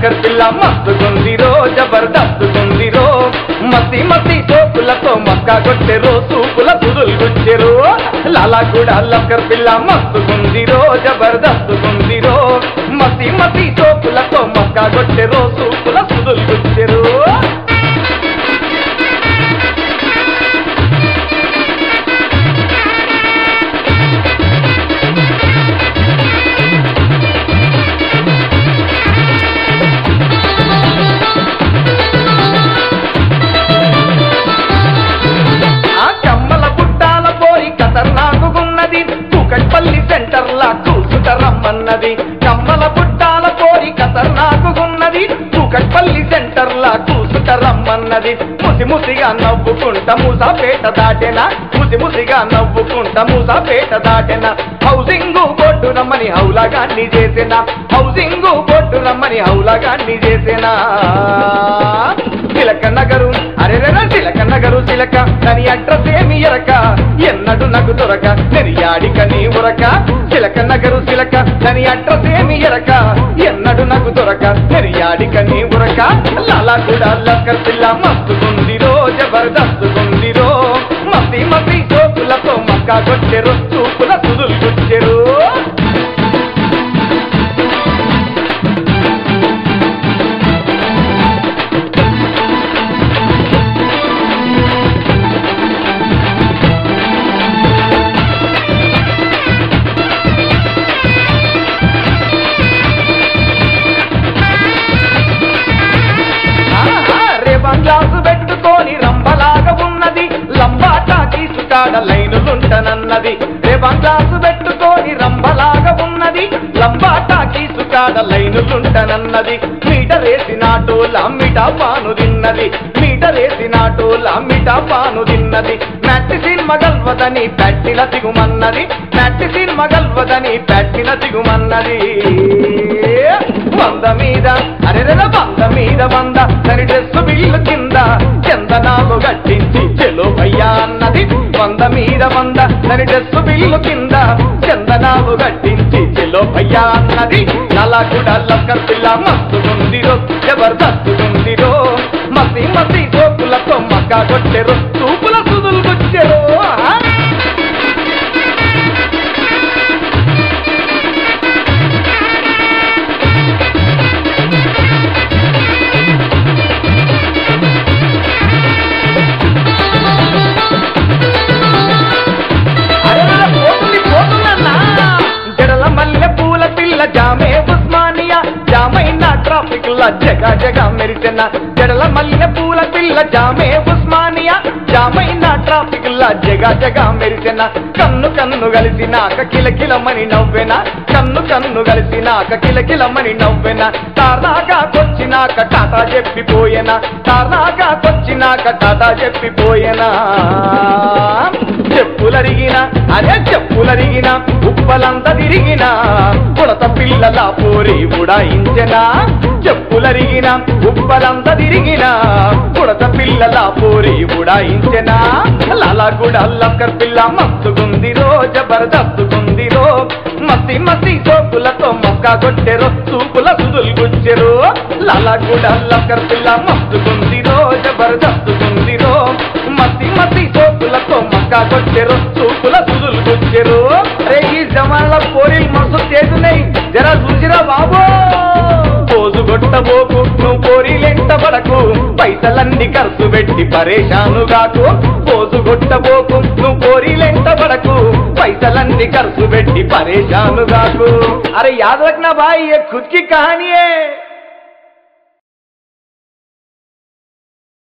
Lacquer పిల్ల మస్తుకుందిరో జబర్దస్తుకుందిరో మసి మసి సోపులతో మక్క కొట్టెరో సూపుల సుదులు గుచ్చెరు లాలా కూడా లక్కర్ పిల్ల మస్తుకుందిరో జబర్దస్తుకుందిరో మసి మసి సోపులతో మక్క కొట్టెరో సూపుల సుదులు గుచ్చెరు ఆ కమ్మల పుట్టాల పోయి ఖతర్నాకున్నది కూకట్పల్లి సెంటర్ లా కూసుట రమ్మన్నది కమ్మల పుట్టాల పోయి ఖతర్నాకున్నది కూకట్పల్లి సెంటర్ లా కూసుట రమ్మన్నది ముసి ముసిగా నవ్వుకుంట మూసాపేట దాటెనా ముసి ముసిగా నవ్వుకుంట మూసాపేట దాటెనా హౌసింగ్ బోర్డు రమ్మని హౌలాగాన్ని చేసిన హౌసింగ్ బోర్డు రమ్మని హౌలాగాన్ని చేసిన తిలక నగరు అరెరెర తిలక నగరు తిలక దాని అడ్రస్ ఏమి ఎరక ఎన్నడు నగు దొరక నెరియాడిక నీ ఉరక తిలక నగరు తిలక దాని అడ్రస్ ఏమి ఎరక ఎన్నడు నగు దొరక నెరియాడిక నీ ఉరక లాలా కూడా లక్కర్ పిల్ల మస్తుకుందిరో జబర్దస్తుకుందిరో మసి మసి సోకులతో మక్క కొట్టెరు చూపుల సుదులు గుచ్చెరు రేవన్ గ్లాసు పెట్టుకొని రంబలాగా ఉన్నది లంబాటా తీసుకాడ లైనులుంటనన్నది రేవన్ గ్లాసు పెట్టుకొని రంబలాగా ఉన్నది లంబాటా తీసుకాడ లైనులుంటనన్నది మీటర్ వేసినాటోల మిఠా పాను తిన్నది మీటర్ వేసినాటోల మిఠా పాను తిన్నది నట్టి సినిమా గల్వదని పెట్టిన దిగుమన్నది నట్టి సినిమా గల్వదని పెట్టిన దిగుమన్నది వంద మీద అరెరెల వంద మీద వంద తని డ్రెస్ బిల్లు కింద చందనాలు గట్టించి చెలో అయ్యా అన్నది వంద మీద వంద తని డ్రెస్ బిల్లు కింద చందనాలు గట్టించి చెలో అయ్యా అన్నది నలా కూడా లక్కర్ పిల్ల మస్తుకుందిరో జబర్దస్తుకుందిరో మసి మసి సోపులతో మక్క కొట్టెరు చూపుల సుదులు గుచ్చెరు ఆ? అరెరెర పోతుంది పోతుందన్నా జడల మల్లె పూల పిల్ల జామే ఉస్మానియా జామైన ట్రాఫిక్ లా జగ జగ మెరిసిన జడల మల్లె పూల పిల్ల జామే ఉస్మానియా జామైన ట్రాఫిక్ లా జగ జగ మెరిసిన కన్ను కన్ను కలిసినాక కిలకిలమని నవ్వెన కన్ను కన్ను కలిసినాక కిలకిలమని నవ్వెన తారాగా కొచ్చినాక టాటా చెప్పిపోయేనా తారాగా కొచ్చినాక టాటా చెప్పిపోయేనా చెప్పులరిగిన అదే చెప్పులరిగిన ఉప్పలంత తిరిగిన పుడత పిల్లల పోరి ఉడాయించెనా చెప్పులరిగిన ఉప్పలంత తిరిగిన పుడత పిల్లల పోరి ఉడాయించెనా లాలా కూడా లక్కర్ పిల్ల మస్తుకుందిరో జబర్దస్తుకుందిరో మసి మసి సోపులతో మొక్క కొట్టెరు చూపుల సుదులు గుచ్చెరు లాలా కూడా లక్కర్ పిల్ల మస్తుకుందిరో జబర్దస్తుకుందిరో మసి మసి సోపులతో మక్క కొట్టెరు చూపుల సుదులు గుచ్చెరు రే ఈ జమాన్ల పోరీలు మస్తు చేస్తున్నాయి జరా చూసిరా బాబు పోజు కొట్టబోకు నువ్వు పోరీలెంట పడకు పైసలన్నీ ఖర్చు పెట్టి పరేషాను కాకు పోజు కొట్టబోకు నువ్వు పోరీలెంట పడకు పైసలన్నీ ఖర్చు పెట్టి పరేషాను కాకు అరే యాద్ రఖనా భాई ये खुद की कहानी है